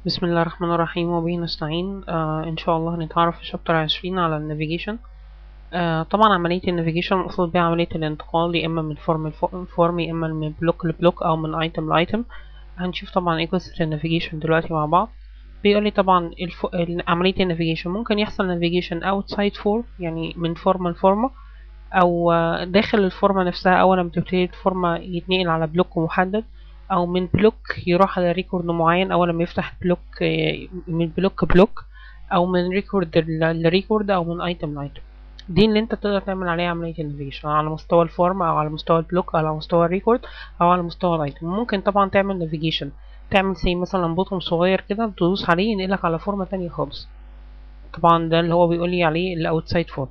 بسم الله الرحمن الرحيم وبه نستعين آه إن شاء الله هنتعرف في شابتر عشرين على النافيجيشن آه طبعا عملية النافيجيشن مقصود بيها عملية الانتقال يا إما من فورم لفورم يا إما من بلوك لبلوك أو من ايتم لايتم هنشوف طبعا ايه قصة النافيجيشن دلوقتي مع بعض بيقول لي طبعا الف... عملية النافيجيشن ممكن يحصل نافيجيشن outside فور يعني من فورمة لفورمة أو داخل الفورمة نفسها أول ما تبتدي الفورمة يتنقل على بلوك محدد او من بلوك يروح على ريكورد معين اول ما يفتح بلوك من بلوك بلوك او من ريكورد لريكورد او من ايتم لايتم دي اللي انت تقدر تعمل عليها عمليه النافيجيشن على مستوى الفورم او على مستوى البلوك او على مستوى الريكورد او على مستوى الايتم ممكن طبعا تعمل نافيجيشن تعمل زي مثلا بوتوم صغير كده تدوس عليه ينقلك على فورمه تانية خالص طبعا ده اللي هو بيقول لي عليه الاوتسايد فورم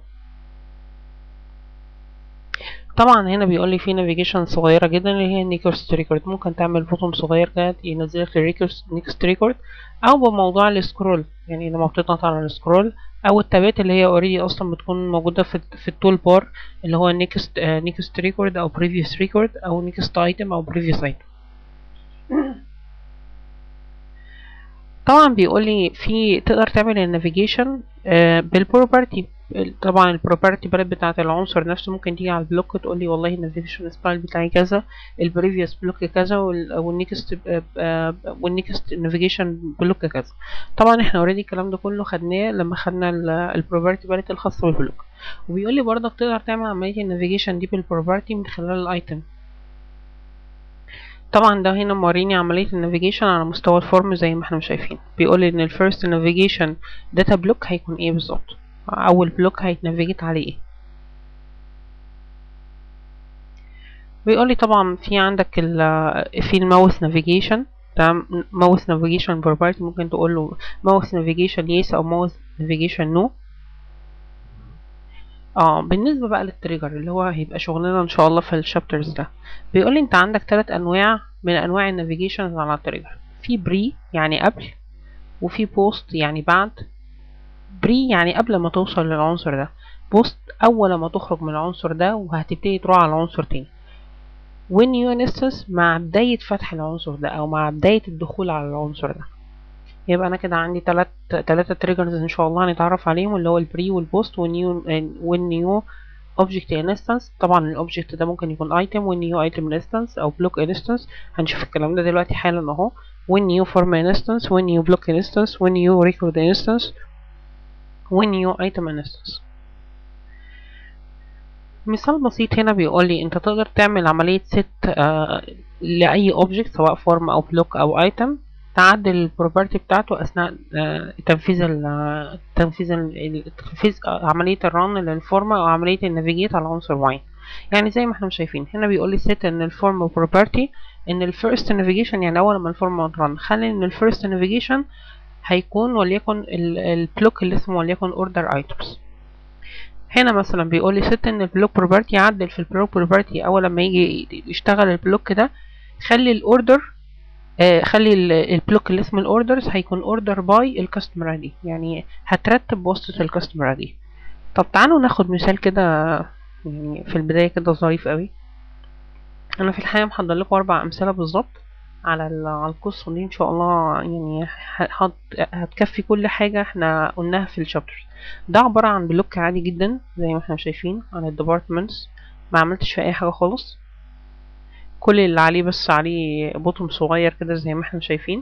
طبعا هنا بيقول لي في نافيجيشن صغيره جدا اللي هي نيكست ريكورد ممكن تعمل بوتوم صغير كده ينزلك نيكست ريكورد او بموضوع السكرول يعني لما بتضغط على السكرول او التابات اللي هي اوريدي اصلا بتكون موجوده في في التول بار اللي هو نيكست نيكست ريكورد او بريفيوس ريكورد او نيكست ايتم او بريفيوس ايتم طبعا بيقول لي في تقدر تعمل النافيجيشن بالبروبرتي طبعا البروبرتي بلد بتاعه العنصر نفسه ممكن تيجي على البلوك تقول لي والله النافيجيشن ستايل بتاعي كذا البريفيوس بلوك كذا والنيكست والنيكست نافيجيشن بلوك كذا طبعا احنا اوريدي الكلام ده كله خدناه لما خدنا البروبرتي بلد الخاصه بالبلوك وبيقول لي برضك تقدر تعمل عمليه النافيجيشن دي بالبروبرتي من خلال الايتم طبعا ده هنا موريني عملية النافيجيشن على مستوى الفورم زي ما احنا شايفين بيقول ان الفيرست نافيجيشن داتا بلوك هيكون ايه بالظبط اول بلوك هيتنافيجيت عليه ايه بيقول لي طبعا في عندك في الماوس نافيجيشن تمام ماوس نافيجيشن بروبرتي ممكن تقول له ماوس نافيجيشن يس او ماوس نافيجيشن نو اه بالنسبة بقى للتريجر اللي هو هيبقى شغلنا ان شاء الله في الشابترز ده بيقول لي انت عندك ثلاث انواع من انواع النافيجيشن على التريجر في بري يعني قبل وفي بوست يعني بعد بري يعني قبل ما توصل للعنصر ده بوست اول ما تخرج من العنصر ده وهتبتدي تروح على عنصر تاني when new instance مع بداية فتح العنصر ده او مع بداية الدخول على العنصر ده يبقى انا كده عندي تلات تلاتة تريجرز ان شاء الله هنتعرف عليهم اللي هو البري والبوست والنيو والنيو اوبجكت انستنس طبعا الاوبجكت ده ممكن يكون ايتم والنيو ايتم انستنس او بلوك انستنس هنشوف الكلام ده دلوقتي حالا اهو والنيو فورم انستنس والنيو بلوك انستنس والنيو ريكورد انستنس والنيو ايتم انستنس مثال بسيط هنا بيقول لي انت تقدر تعمل عملية ست آه لأي اوبجكت سواء فورم او بلوك او ايتم تعدل البروبرتي بتاعته اثناء آه تنفيذ ال تنفيذ ال تنفيذ عمليه الرن للفورمه او عمليه النافيجيت على عنصر معين يعني زي ما احنا شايفين هنا بيقول لي set ان الفورم بروبرتي ان الفيرست نافيجيشن يعني اول ما الفورم رن خلي ان الفيرست نافيجيشن هيكون وليكن البلوك اللي اسمه وليكن اوردر ايتمز هنا مثلا بيقول لي set ان البلوك بروبرتي يعدل في البلوك بروبرتي اول لما يجي يشتغل البلوك ده خلي الاوردر آه خلي البلوك اللي اسمه الاوردرز هيكون اوردر باي الكاستمر دي يعني هترتب بواسطة الكاستمر دي طب تعالوا ناخد مثال كده يعني في البداية كده ظريف قوي انا في الحقيقة محضر لكم اربع امثلة بالظبط على على القصة دي ان شاء الله يعني هتكفي كل حاجة احنا قلناها في الشابتر ده عبارة عن بلوك عادي جدا زي ما احنا شايفين عن الديبارتمنتس ما عملتش فيه اي حاجة خالص كل اللي عليه بس عليه بوتوم صغير كده زي ما احنا شايفين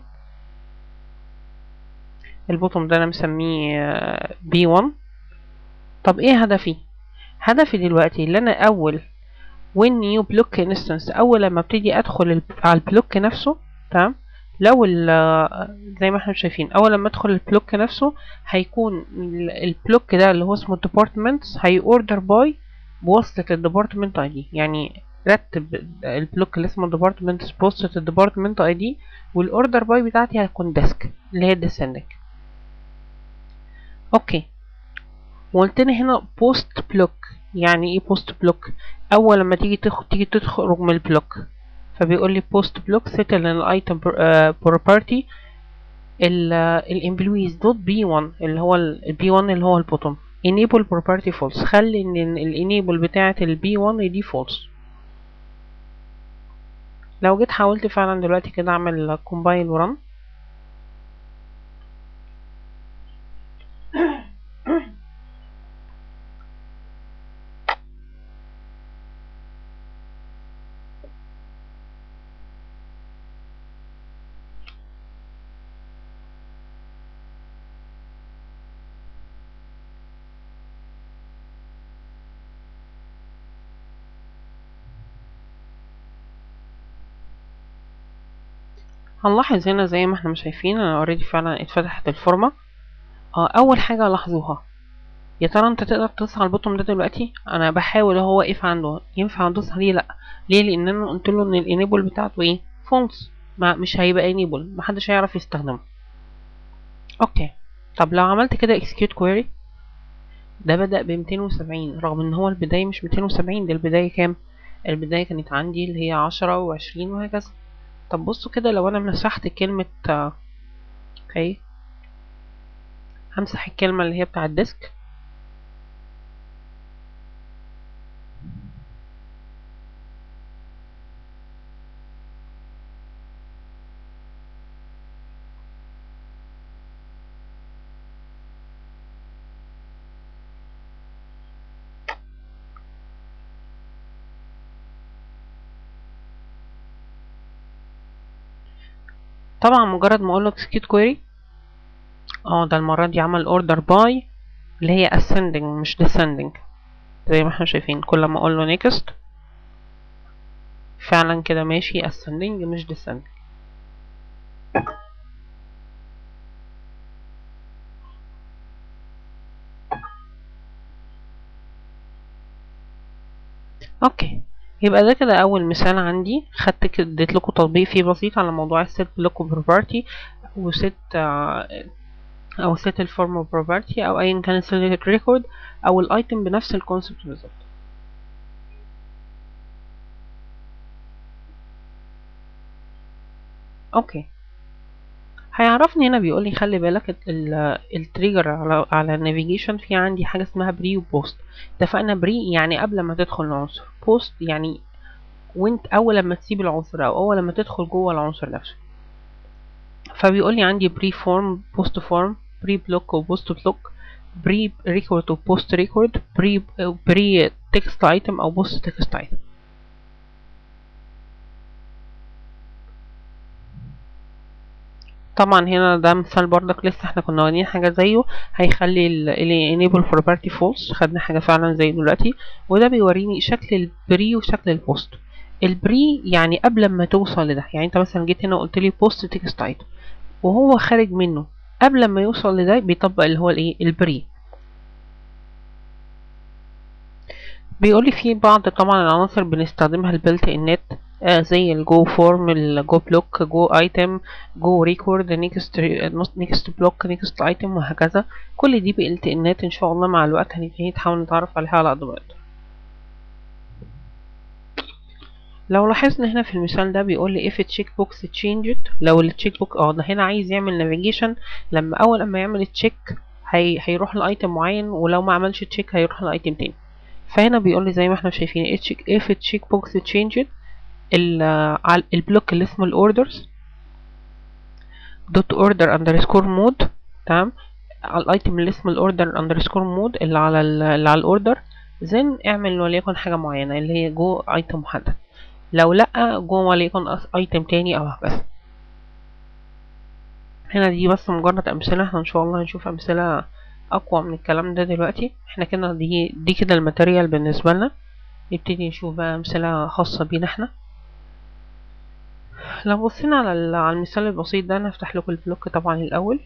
البوتوم ده انا مسميه بي 1 طب ايه هدفي هدفي دلوقتي اللي انا اول when new block instance اول لما ابتدي ادخل على البلوك نفسه تمام لو زي ما احنا شايفين اول لما ادخل البلوك نفسه هيكون البلوك ده اللي هو اسمه departments هي order by بواسطة الديبارتمنت اي دي يعني رتب البلوك اللي اسمه departments بواسطة الديبارتمنت اي دي والاوردر باي بتاعتي هتكون ديسك اللي هي descending اوكي وقلت لي هنا post block يعني ايه post block اول لما تيجي تخ... تيجي تخرج من البلوك فبيقول لي post block settle ان الايتم property الامبلويز دوت بي 1 اللي هو البي 1 اللي هو البوتوم enable property false خلي ان الانيبل بتاعه البي 1 دي false لو جيت حاولت فعلا دلوقتي كده اعمل compile ورن هنلاحظ هنا زي ما احنا مش شايفين انا اوريدي فعلا اتفتحت الفورمة اه اول حاجة لاحظوها يا ترى انت تقدر تدوس على البوتوم ده دلوقتي انا بحاول هو واقف عنده ينفع ادوس عليه لا ليه لان انا قلت له ان الانيبل بتاعته ايه فونس ما مش هيبقى انيبل محدش هيعرف يستخدمه اوكي طب لو عملت كده execute query ده بدأ ب 270 رغم ان هو البداية مش 270 دي البداية كام البداية كانت عندي اللي هي عشرة وعشرين وهكذا طب بصوا كده لو انا مسحت كلمة اوكي همسح الكلمة اللي هي بتاع الديسك طبعا مجرد ما اقول له execute query اه ده المرة دي عمل order by اللي هي ascending مش descending زي ما احنا شايفين كل ما اقول له next فعلا كده ماشي ascending مش descending اوكي يبقى ده كده اول مثال عندي خدت كده اديت لكم تطبيق فيه بسيط على موضوع السيت بلوك بروبرتي وست او set الفورم property او ايا كان select ريكورد او الايتم بنفس الكونسبت بالظبط اوكي هيعرفني هنا بيقول لي خلي بالك التريجر على على النافيجيشن في عندي حاجه اسمها بري وبوست اتفقنا بري يعني قبل ما تدخل العنصر بوست يعني وانت اول لما تسيب العنصر او اول لما تدخل جوه العنصر نفسه فبيقول لي عندي بري فورم بوست فورم بري بلوك وبوست بلوك بري ريكورد وبوست ريكورد بري بري تكست ايتم او بوست تكست ايتم طبعا هنا ده مثال برضك لسه احنا كنا واخدين حاجه زيه هيخلي ال enable property false خدنا حاجه فعلا زي دلوقتي وده بيوريني شكل البري وشكل البوست البري يعني قبل ما توصل لده يعني انت مثلا جيت هنا وقلت لي بوست تكست ايتم وهو خارج منه قبل ما يوصل لده بيطبق اللي هو الايه البري بيقول لي في بعض طبعا العناصر بنستخدمها البلت انات آه زي الجو فورم الجو بلوك جو ايتم جو ريكورد نيكست نيكست بلوك نيكست ايتم وهكذا كل دي بقلت انات ان شاء الله مع الوقت هنبتدي نحاول نتعرف عليها على قد ما نقدر لو لاحظنا هنا في المثال ده بيقول لي if check box changed لو التشيك بوك اه ده هنا عايز يعمل نافيجيشن لما اول اما يعمل تشيك هي هيروح لايتم معين ولو ما عملش تشيك هيروح لايتم تاني فهنا بيقول لي زي ما احنا شايفين if check box changed البلوك اللي اسمه الاوردرز دوت اوردر اندرسكور مود تمام الايتم اللي اسمه الاوردر اندرسكور مود اللي على اللي على الاوردر زين اعمل وليكن حاجه معينه اللي هي جو ايتم محدد لو لا جو وليكن ايتم تاني او هكذا هنا دي بس مجرد امثله احنا ان شاء الله هنشوف امثله اقوى من الكلام ده دلوقتي احنا كده دي دي كده الماتيريال بالنسبه لنا نبتدي نشوف بقى امثله خاصه بينا احنا لو بصينا على على المثال البسيط ده انا هفتح لكم البلوك طبعا الاول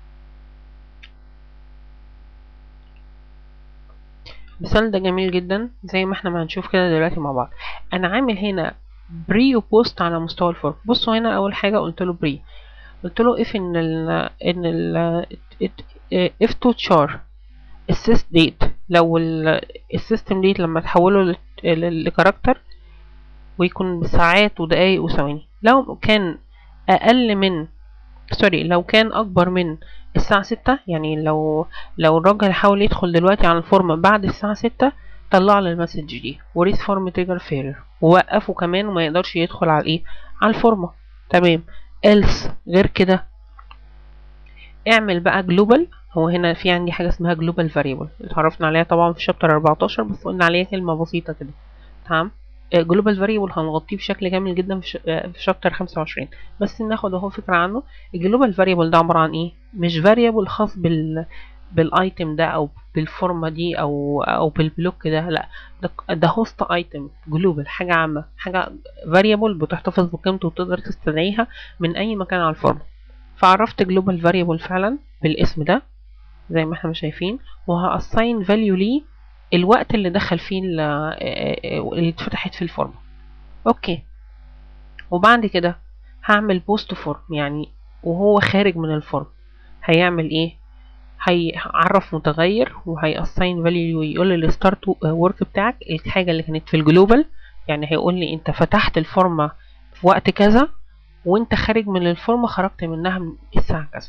المثال ده جميل جدا زي ما احنا ما هنشوف كده دلوقتي مع بعض انا عامل هنا بري وبوست على مستوى الفورم بصوا هنا اول حاجه قلت له بري قلت له if ان ال ان ال if to char assist date لو السيستم ديت لما تحوله لكاركتر ويكون بساعات ودقايق وثواني لو كان اقل من سوري لو كان اكبر من الساعة ستة يعني لو لو الراجل حاول يدخل دلوقتي على الفورم بعد الساعة ستة طلع لي المسج دي وريس فورم تريجر فيرر ووقفه كمان وما يقدرش يدخل على ايه على الفورمة تمام else غير كده اعمل بقى جلوبال هو هنا في عندي حاجه اسمها جلوبال فاريبل اتعرفنا عليها طبعا في شابتر 14 بس قلنا عليها كلمه بسيطه كده تمام جلوبال فاريبل هنغطيه بشكل كامل جدا في في شابتر 25 بس ناخد اهو فكره عنه الجلوبال فاريبل ده عباره عن ايه مش فاريبل خاص بال بالايتم ده او بالفورمه دي او او بالبلوك ده لا ده, ده هوست ايتم جلوبال حاجه عامه حاجه فاريبل بتحتفظ بقيمته وتقدر تستدعيها من اي مكان على الفورمه فعرفت جلوبال فاريبل فعلا بالاسم ده زي ما احنا شايفين وهاساين فاليو ليه الوقت اللي دخل فيه اللي اتفتحت في الفورم اوكي وبعد كده هعمل بوست فورم يعني وهو خارج من الفورم هيعمل ايه هيعرف متغير وهيأساين فاليو ويقول لي الستارت ورك بتاعك الحاجة اللي كانت في الجلوبال يعني هيقول لي انت فتحت الفورمة في وقت كذا وانت خارج من الفورمة خرجت منها من الساعة كذا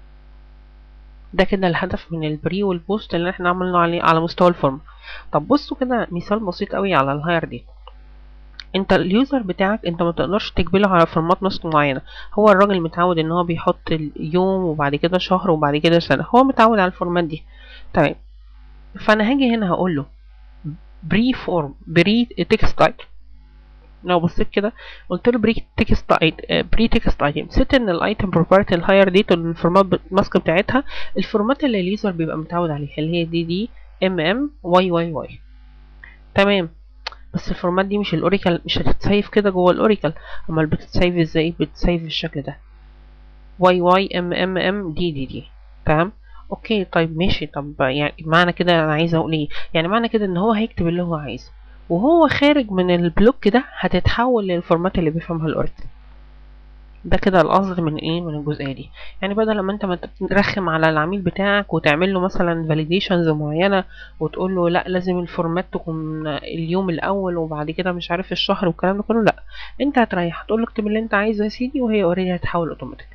ده كده الهدف من البري والبوست اللي احنا عملنا عليه على مستوى الفورم طب بصوا كده مثال بسيط قوي على الهاير دي انت اليوزر بتاعك انت ما تقدرش تجبله على فورمات نسخ معينه هو الراجل متعود ان هو بيحط اليوم وبعد كده شهر وبعد كده سنه هو متعود على الفورمات دي تمام فانا هاجي هنا هقول له بري فورم بري تكست تايب لو بصيت كده قلت له بري تكست بري تكست ايتم ست ان الايتم بروبرتي الهاير ديت الفورمات الماسك بتاعتها الفورمات اللي اليوزر بيبقى متعود عليها اللي هي دي دي ام ام واي واي واي تمام بس الفورمات دي مش الاوريكل مش هتتسيف كده جوه الاوريكل امال بتتسيف ازاي بتتسيف بالشكل ده واي واي ام ام ام دي دي دي تمام اوكي طيب ماشي طب يعني معنى كده انا عايزه اقول ايه يعني معنى كده ان هو هيكتب اللي هو عايزه وهو خارج من البلوك ده هتتحول للفورمات اللي بيفهمها الاوريكل ده كده القصد من ايه من الجزئيه دي يعني بدل ما انت ما ترخم على العميل بتاعك وتعمل له مثلا فاليديشنز معينه وتقول له لا لازم الفورمات تكون اليوم الاول وبعد كده مش عارف الشهر والكلام ده كله لا انت هتريح تقول له اكتب اللي انت عايزه يا سيدي وهي اوريدي هتحول اوتوماتيك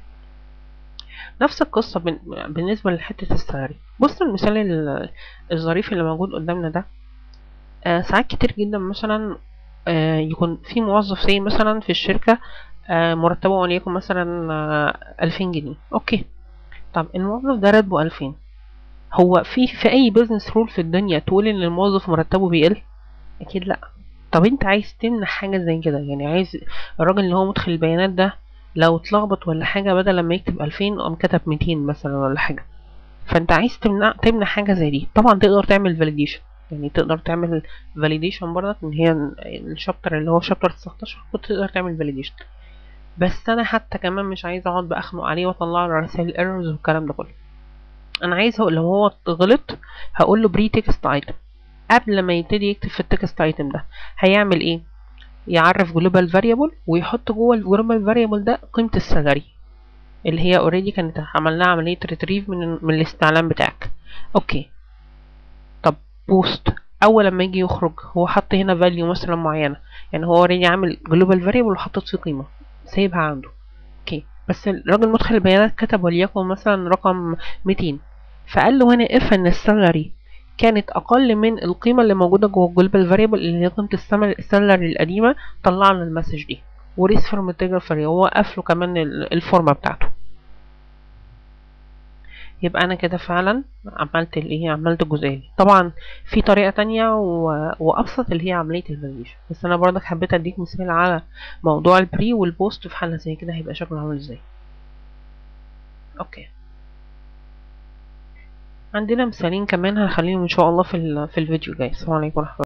نفس القصه بالنسبه لحته السالري بص المثال الظريف اللي موجود قدامنا ده آه ساعات كتير جدا مثلا آه يكون في موظف زي مثلا في الشركه آه مرتبه وليكن مثلا ألفين جنيه اوكي طب الموظف ده راتبه ألفين هو في في اي بزنس رول في الدنيا تقول ان الموظف مرتبه بيقل اكيد لا طب انت عايز تمنع حاجه زي كده يعني عايز الراجل اللي هو مدخل البيانات ده لو اتلخبط ولا حاجه بدل لما يكتب ألفين قام كتب ميتين مثلا ولا حاجه فانت عايز تمنع تمنع حاجه زي دي طبعا تقدر تعمل فاليديشن يعني تقدر تعمل فاليديشن برضك ان هي الشابتر اللي هو شابتر 19 كنت تقدر تعمل فاليديشن بس انا حتى كمان مش عايز اقعد بقى اخنق عليه واطلع له رسائل ايرورز والكلام ده كله انا عايز لو هو غلط هقول له بري تكست ايتم قبل ما يبتدي يكتب في التكست ايتم ده هيعمل ايه يعرف جلوبال فاريبل ويحط جوه الجلوبال فاريبل ده قيمه السالري اللي هي اوريدي كانت عملناها عمليه ريتريف من من الاستعلام بتاعك اوكي طب بوست اول لما يجي يخرج هو حط هنا فاليو مثلا معينه يعني هو اوريدي عامل جلوبال فاريبل وحطت فيه قيمه سايبها عنده اوكي بس الراجل مدخل البيانات كتب وليكن مثلا رقم 200 فقال له هنا اف ان السالري كانت اقل من القيمه اللي موجوده جوه الجلوبال فاريبل اللي هي قيمه السالري القديمه طلع له المسج دي وريس فورم التجر هو وقف له كمان الفورمه بتاعته يبقى انا كده فعلا عملت الايه عملت الجزئيه دي طبعا في طريقه تانية و... وابسط اللي هي عمليه الفاليديشن بس انا برضك حبيت اديك مثال على موضوع البري والبوست في حاله زي كده هيبقى شكله عامل ازاي اوكي عندنا مثالين كمان هنخليهم ان شاء الله في ال... في الفيديو جاي السلام عليكم ورحمه الله